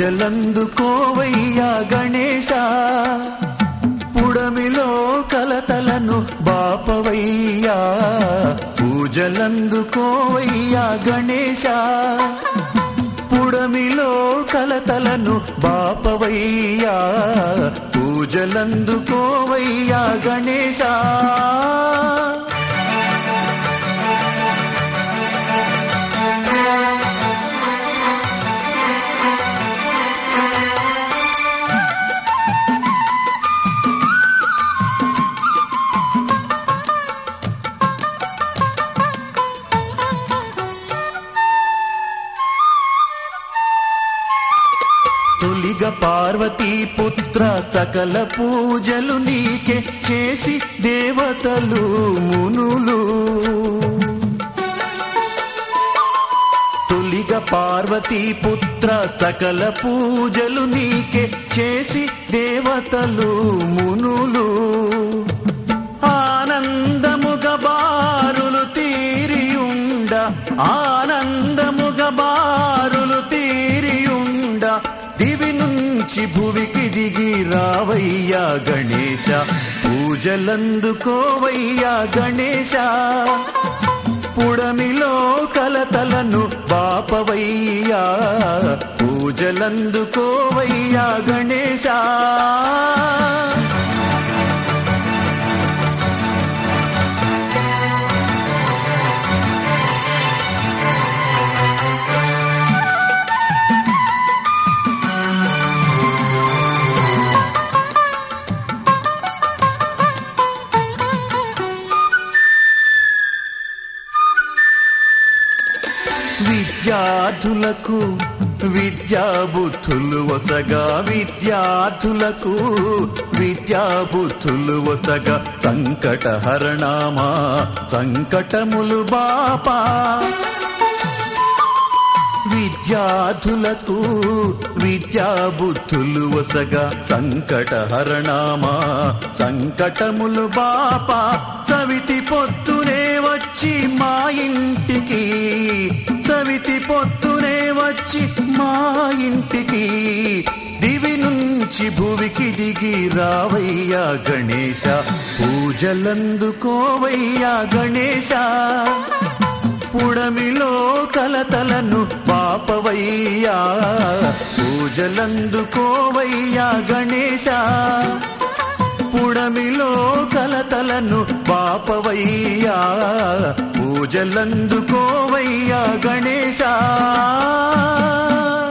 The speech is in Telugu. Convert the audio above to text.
పూజలందుకోవయ్యా గణేశ పుడమిలో కలతలను బాపవయ్యా పూజలందుకోవయ్యా గణేశ పుడమిలో కలతలను బాపవయ్యా పూజలందుకోవయ్యా గణేశ తొలిగ పార్వతీ పుత్ర సకల పూజలు నీకే చేసి దేవతలు మునులు తొలిగ పార్వతీ పుత్ర సకల పూజలు నీకే చేసి దేవతలు మునులు ఆనందముగ బారులు తీరియుండ ఆనందముగ బారులు తీరియుండ దివి నుంచి భువికి దిగి రావయ్యా గణేశ పూజలందుకోవయ్యా గణేశ పుడమిలో కలతలను బాపవయ్యా పూజలందుకోవయ్యా గణేశ విద్యార్థులకు విద్యాబుద్ధులు వసగా విద్యార్థులకు విద్యాబుద్ధులు వసగా సంకట హరణామా సంకటములు బాపా విద్యార్థులకు విద్యాబుద్ధులు వసగా సంకట హరణామా సంకటములు బాప సవితి పొద్దునే వచ్చి మా ఇంటికి సవితి పొద్దునే వచ్చి మా ఇంటికి దివి నుంచి భువికి దిగి రావయ్యా గణేశ పూజలందుకోవయ్యా గణేశ పుడమిలో కలతలను పాపవయ్యా పూజలందుకోవయ్యా గణేశ పుడమిలో కలతలను పాపవయ్యా పూజలందుకోవయ్యా గణేశ